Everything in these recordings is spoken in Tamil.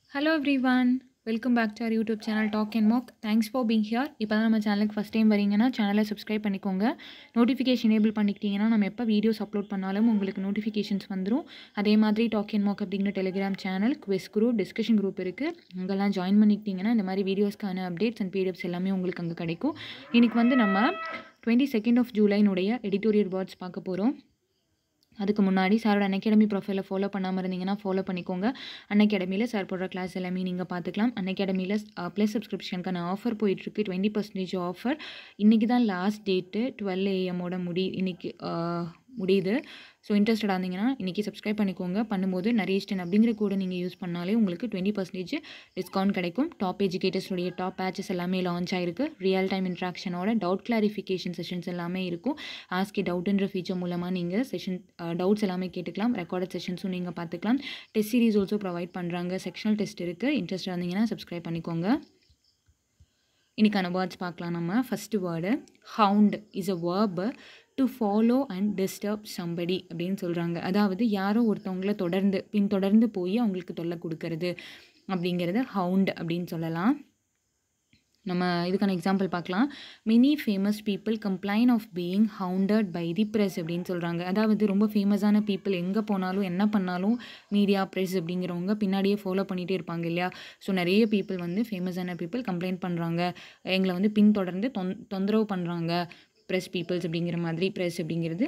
hello everyone welcome back to our YouTube channel talk and mock thanks for being here இப்போ தான் நம்ம சேனலுக்கு ஃபஸ்ட் டைம் வரீங்கன்னா சேனலை சப்ஸ்கிரைப் பண்ணிக்கோங்க நோட்டிஃபிகேஷன் எனேபிள் பண்ணிக்கிட்டீங்கன்னா நம்ம எப்போ வீடியோஸ் அப்லோட் பண்ணாலும் உங்களுக்கு நோட்டிஃபிகேஷன்ஸ் வந்துடும் அதே மாதிரி டாக் அண்ட் மோக் அப்படிங்கிற Telegram channel quiz group discussion group இருக்குது அங்கெல்லாம் ஜாயின் பண்ணிக்கிட்டிங்கன்னா இந்த மாதிரி வீடியோஸ்க்கான அப்டேட்ஸ் அண்ட் பிடிஎஃப்ஸ் எல்லாமே உங்களுக்கு அங்கே கிடைக்கும் இன்றைக்கி வந்து நம்ம டுவெண்ட்டி செகண்ட் ஆஃப் ஜூலைனுடைய எடிட்டோரியல் வேர்ட்ஸ் பார்க்க போகிறோம் அதுக்கு முன்னாடி சாரோட அன்அகாடமி ப்ரொஃபைலை ஃபாலோ பண்ணாமல் இருந்தீங்கன்னா ஃபாலோ பண்ணிக்கோங்க அன்அகாடமியில் சார் போடுற கிளாஸ் எல்லாமே நீங்கள் பார்த்துக்கலாம் அன்அகாடமியில் ப்ளஸ் சப்ஸ்கிரிப்ஷனுக்கான ஆஃபர் போயிட்டுருக்கு டுவெண்ட்டி பர்சன்டேஜ் ஆஃபர் இன்றைக்கி தான் லாஸ்ட் டேட்டு டுவெல் ஏஎம்மோட முடி இன்றைக்கி முடியுது ஸோ இன்ட்ரெஸ்டடாக இருந்தீங்கன்னா இன்றைக்கி சப்ஸ்கிரைப் பண்ணிக்கோங்க பண்ணும்போது நரேஷ்டன் அப்படிங்கிற கூட நீங்கள் யூஸ் பண்ணாலே உங்களுக்கு டுவெண்ட்டி பர்சன்டேஜ் டிஸ்கவுண்ட் கிடைக்கும் டாப் எஜுகேட்டர்ஸுடைய டாப் பேச்சஸ் எல்லாமே லான்ச் ஆயிருக்கு ரியல் டைம் இன்ட்ராக்ஷனோட டவுட் கிளாரிஃபிகேஷன் செஷன்ஸ் எல்லாமே இருக்கும் ஆஸ்கி டவுட்ன்ற ஃபீச்சர் மூலமாக நீங்கள் செஷன் டவுட்ஸ் எல்லாமே கேட்டுக்கலாம் ரெக்கார்டட் செஷன்ஸும் நீங்கள் பார்த்துக்கலாம் டெஸ்ட் சீரிஸ் ஆல்சோ ப்ரொவைட் பண்ணுறாங்க செக்ஷனல் டெஸ்ட் இருக்குது இன்ட்ரெஸ்ட் இருந்தீங்கன்னா சப்ஸ்கிரைப் பண்ணிக்கோங்க இன்றைக்கான வேர்ட்ஸ் பார்க்கலாம் நம்ம first word hound is a verb to follow and disturb somebody அப்படின்னு சொல்கிறாங்க அதாவது யாரோ ஒருத்தவங்கள தொடர்ந்து பின்தொடர்ந்து போய் அவங்களுக்கு தொல்லை கொடுக்கறது அப்படிங்கிறது ஹவுண்ட் அப்படின்னு சொல்லலாம் நம்ம இதுக்கான எக்ஸாம்பிள் பார்க்கலாம் many famous people complain of being hounded by the press அப்படின்னு சொல்கிறாங்க அதாவது ரொம்ப ஃபேமஸான பீப்புள் எங்கே போனாலும் என்ன பண்ணாலும் மீடியா ப்ரெஸ் அப்படிங்கிறவங்க பின்னாடியே ஃபாலோ பண்ணிகிட்டே இருப்பாங்க இல்லையா ஸோ நிறைய பீப்புள் வந்து ஃபேமஸான பீப்புள் கம்ப்ளைண்ட் பண்ணுறாங்க எங்களை வந்து பின்தொடர்ந்து தொந் தொந்தரவு பண்ணுறாங்க ப்ரெஸ் பீப்புள்ஸ் அப்படிங்கிற மாதிரி ப்ரெஸ் அப்படிங்கிறது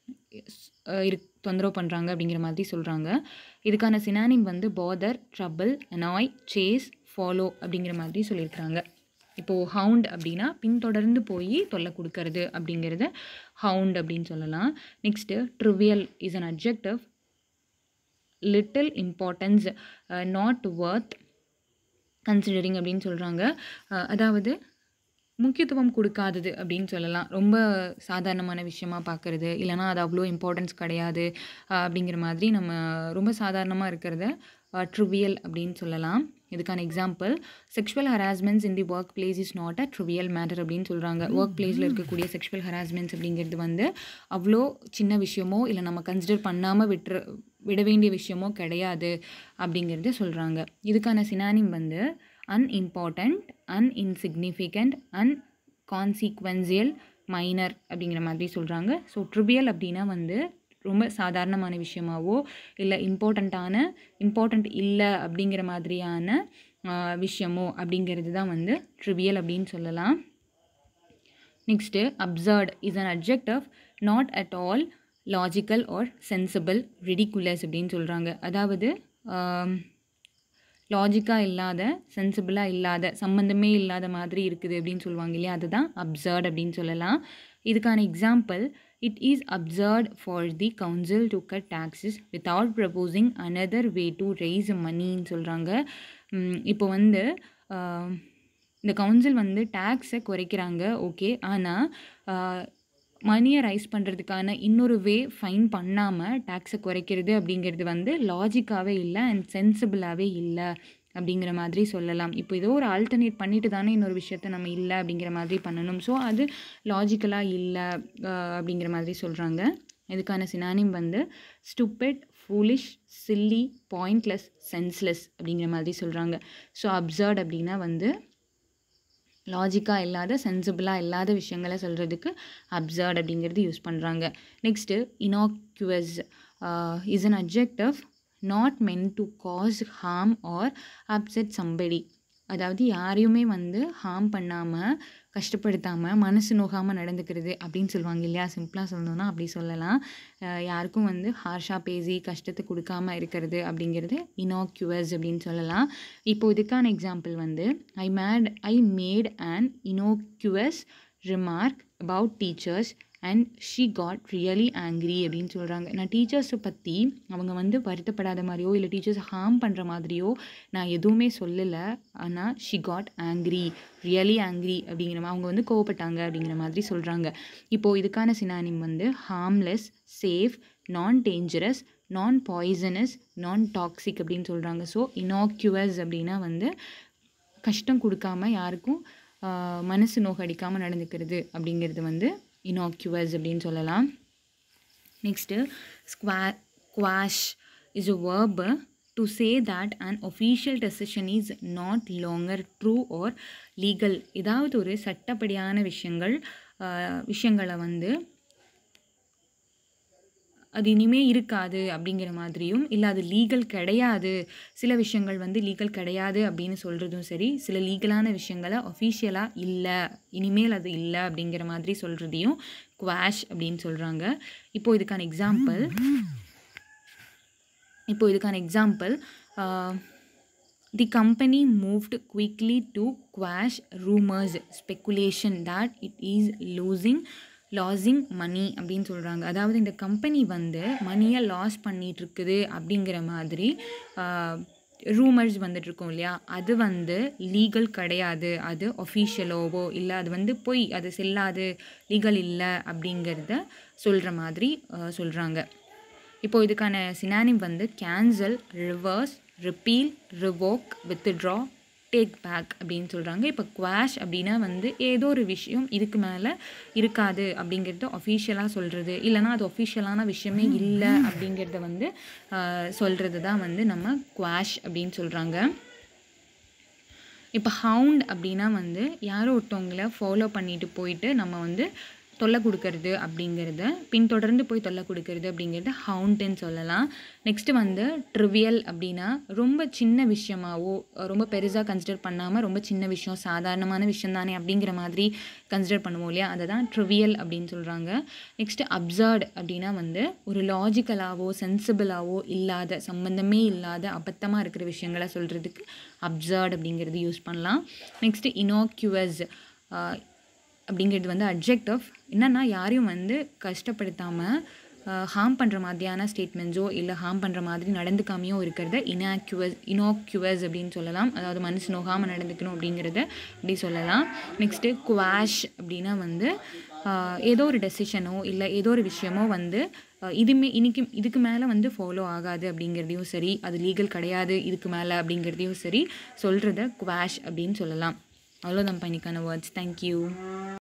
இரு தொந்தரவு பண்ணுறாங்க அப்படிங்கிற மாதிரி சொல்கிறாங்க இதுக்கான சினானிம் வந்து bother trouble annoy chase follow அப்படிங்கிற மாதிரி சொல்லியிருக்கிறாங்க இப்போது ஹவுண்ட் அப்படின்னா பின்தொடர்ந்து போய் தொல்லை கொடுக்கறது அப்படிங்கிறத ஹவுண்ட் அப்படின்னு சொல்லலாம் next trivial is an adjective little importance not worth considering அப்படின்னு சொல்கிறாங்க அதாவது முக்கியத்துவம் கொடுக்காதது அப்படின்னு சொல்லலாம் ரொம்ப சாதாரணமான விஷயமா பார்க்குறது இல்லைனா அது அவ்வளோ இம்பார்ட்டன்ஸ் கிடையாது அப்படிங்கிற மாதிரி நம்ம ரொம்ப சாதாரணமாக இருக்கிறத ட்ரிவியல் அப்படின்னு சொல்லலாம் இதுக்கான example sexual harassments in the workplace is not a trivial matter அப்படின்னு சொல்கிறாங்க ஒர்க் பிளேஸில் இருக்கக்கூடிய செக்ஷுவல் ஹராஸ்மெண்ட்ஸ் அப்படிங்கிறது வந்து அவ்வளோ சின்ன விஷயமோ இல்லை நம்ம கன்சிடர் பண்ணாமல் விட்டுற விட வேண்டிய விஷயமோ கிடையாது அப்படிங்கிறத சொல்கிறாங்க இதுக்கான சினானிம் வந்து அன்இம்பார்ட்டண்ட் அன்இன்சிக்னிஃபிகண்ட் அன்கான்சிக்வன்சியல் மைனர் அப்படிங்கிற மாதிரி சொல்கிறாங்க ஸோ ட்ரிவியல் அப்படின்னா வந்து ரொம்ப சாதாரணமான விஷயமாவோ இல்லை இம்பார்ட்டண்ட்டான இம்பார்ட்டண்ட் இல்லை அப்படிங்கிற மாதிரியான விஷயமோ அப்படிங்கிறது தான் வந்து ட்ரிவியல் அப்படின்னு சொல்லலாம் next absurd is an adjective not at all logical or sensible ridiculous அப்படின்னு சொல்கிறாங்க அதாவது லாஜிக்காக இல்லாத சென்சிபிளாக இல்லாத சம்மந்தமே இல்லாத மாதிரி இருக்குது அப்படின்னு சொல்லுவாங்க இல்லையா அதுதான் அப்சர்ட் அப்படின்னு சொல்லலாம் இதுக்கான example it is absurd for the council to cut taxes without proposing another way to raise மணின்னு சொல்கிறாங்க இப்போ வந்து இந்த கவுன்சில் வந்து டேக்ஸை குறைக்கிறாங்க ஓகே ஆனால் மணியை ரைஸ் பண்ணுறதுக்கான இன்னொரு வே ஃபைன் பண்ணாமல் டேக்ஸை குறைக்கிறது அப்படிங்கிறது வந்து லாஜிக்காகவே இல்லை அண்ட் சென்சிபிளாகவே இல்லை அப்படிங்கிற மாதிரி சொல்லலாம் இப்போ ஏதோ ஒரு ஆல்டர்னேட் பண்ணிட்டு தானே இன்னொரு விஷயத்த நம்ம இல்லை அப்படிங்கிற மாதிரி பண்ணணும் ஸோ அது லாஜிக்கலாக இல்லை அப்படிங்கிற மாதிரி சொல்கிறாங்க இதுக்கான சினானிம் வந்து stupid foolish silly pointless senseless அப்படிங்கிற மாதிரி சொல்கிறாங்க ஸோ அப்சர்ட் அப்படின்னா வந்து லாஜிக்காக இல்லாத சென்சிபிளாக இல்லாத விஷயங்களை சொல்கிறதுக்கு அப்சர்ட் அப்படிங்கிறது யூஸ் பண்ணுறாங்க next innocuous is an adjective not meant to cause harm or upset somebody அதாவது யாரையுமே வந்து ஹார்ம் பண்ணாமல் கஷ்டப்படுத்தாமல் மனசு நோகாமல் நடந்துக்கிறது அப்படின்னு சொல்லுவாங்க இல்லையா சிம்பிளாக சொல்லணும்னா அப்படி சொல்லலாம் யாருக்கும் வந்து ஹார்ஷாக பேசி கஷ்டத்தை கொடுக்காம இருக்கிறது அப்படிங்கிறது இனோக்யூவஸ் அப்படின்னு சொல்லலாம் இப்போது இதுக்கான எக்ஸாம்பிள் வந்து I made I made an innocuous remark about teachers and she got really angry அப்படின்னு சொல்கிறாங்க நான் டீச்சர்ஸை பற்றி அவங்க வந்து வருத்தப்படாத மாதிரியோ இல்லை டீச்சர்ஸ் ஹார்ம் பண்ணுற மாதிரியோ நான் எதுவுமே சொல்லலை ஆனால் she got angry really angry அப்படிங்கிற மாதிரி அவங்க வந்து கோவப்பட்டாங்க அப்படிங்கிற மாதிரி சொல்கிறாங்க இப்போது இதுக்கான சினானிம் வந்து harmless safe non dangerous non poisonous non toxic அப்படின்னு சொல்கிறாங்க ஸோ இனாக்யூவஸ் அப்படின்னா வந்து கஷ்டம் கொடுக்காம யாருக்கும் மனசு நோகடிக்காமல் நடந்துக்கிறது அப்படிங்கிறது வந்து இனாக்யூவஸ் அப்படின்னு சொல்லலாம் நெக்ஸ்ட்டு ஸ்குவா quash is a verb to say that an official decision is not longer true or legal ஏதாவது ஒரு சட்டப்படியான விஷயங்கள் ஆஹ், விஷயங்களை வந்து அது இனிமே இருக்காது அப்படிங்கிற மாதிரியும் இல்லை அது லீகல் கிடையாது சில விஷயங்கள் வந்து லீகல் கிடையாது அப்படின்னு சொல்கிறதும் சரி சில லீகலான விஷயங்களை ஒஃபிஷியலாக இல்லை இனிமேல் அது இல்லை அப்படிங்கிற மாதிரி சொல்கிறதையும் குவாஷ் அப்படின்னு சொல்கிறாங்க இப்போ இதுக்கான எக்ஸாம்பிள் இப்போ இதுக்கான example the company moved quickly to quash rumours speculation that it is losing losing money அப்படின்னு சொல்கிறாங்க அதாவது இந்த கம்பெனி வந்து மணியை லாஸ் பண்ணிட்டு இருக்குது அப்படிங்கிற மாதிரி ரூமர்ஸ் வந்துட்டு இருக்கும் இல்லையா அது வந்து லீகல் கிடையாது அது ஒஃபிஷியலோவோ இல்லை அது வந்து பொய் அது செல்லாது லீகல் இல்லை அப்படிங்கிறத சொல்கிற மாதிரி சொல்கிறாங்க இப்போ இதுக்கான சினானிம் வந்து cancel reverse repeal revoke withdraw take back அப்படின்னு சொல்கிறாங்க இப்போ குவாஷ் அப்படின்னா வந்து ஏதோ ஒரு விஷயம் இதுக்கு மேலே இருக்காது அப்படிங்கிறத ஒஃபிஷியலாக சொல்கிறது இல்லைனா அது ஒஃபிஷியலான விஷயமே இல்லை அப்படிங்கிறத வந்து சொல்கிறது தான் வந்து நம்ம குவாஷ் அப்படின்னு சொல்கிறாங்க இப்போ ஹவுண்ட் அப்படின்னா வந்து யாரோ ஒருத்தவங்கள ஃபாலோ பண்ணிட்டு போயிட்டு நம்ம வந்து தொல்லை கொடுக்கறது அப்படிங்கிறத பின்தொடர்ந்து போய் தொல்லை கொடுக்கறது அப்படிங்கிறத ஹவுண்ட்டுன்னு சொல்லலாம் நெக்ஸ்ட்டு வந்து ட்ரிவியல் அப்படின்னா ரொம்ப சின்ன விஷயமாவோ ரொம்ப பெருசாக கன்சிடர் பண்ணாமல் ரொம்ப சின்ன விஷயம் சாதாரணமான விஷயம் தானே அப்படிங்கிற மாதிரி கன்சிடர் பண்ணுவோம் இல்லையா அதை தான் ட்ரிவியல் அப்படின்னு சொல்கிறாங்க நெக்ஸ்ட்டு அப்சர்ட் அப்படின்னா வந்து ஒரு லாஜிக்கலாவோ சென்சிபிளாவோ இல்லாத சம்மந்தமே இல்லாத அபத்தமாக இருக்கிற விஷயங்களை சொல்கிறதுக்கு அப்சர்ட் அப்படிங்கிறது யூஸ் பண்ணலாம் நெக்ஸ்ட்டு இனோக்யூவஸ் அப்படிங்கிறது வந்து அப்ஜெக்டிவ் என்னென்னா யாரையும் வந்து கஷ்டப்படுத்தாமல் ஹார்ம் பண்ணுற மாதிரியான ஸ்டேட்மெண்ட்ஸோ இல்லை ஹார்ம் பண்ணுற மாதிரி நடந்துக்காமையோ இருக்கிறத இனாக்யூவஸ் இனோக்யூவஸ் அப்படின்னு சொல்லலாம் அதாவது மனசு நோகாமல் நடந்துக்கணும் அப்படிங்கிறத இப்படி சொல்லலாம் நெக்ஸ்ட்டு குவாஷ் அப்படின்னா வந்து ஆஹ், ஏதோ ஒரு டெசிஷனோ இல்லை ஏதோ ஒரு விஷயமோ வந்து ஆஹ், இதுமே இன்னைக்கு இதுக்கு மேலே வந்து ஃபாலோ ஆகாது அப்படிங்கிறதையும் சரி அது லீகல் கிடையாது இதுக்கு மேலே அப்படிங்கிறதையும் சரி சொல்கிறத குவாஷ் அப்படின்னு சொல்லலாம் அவ்வளோதான் பண்ணிக்கான வேர்ட்ஸ் தேங்க்யூ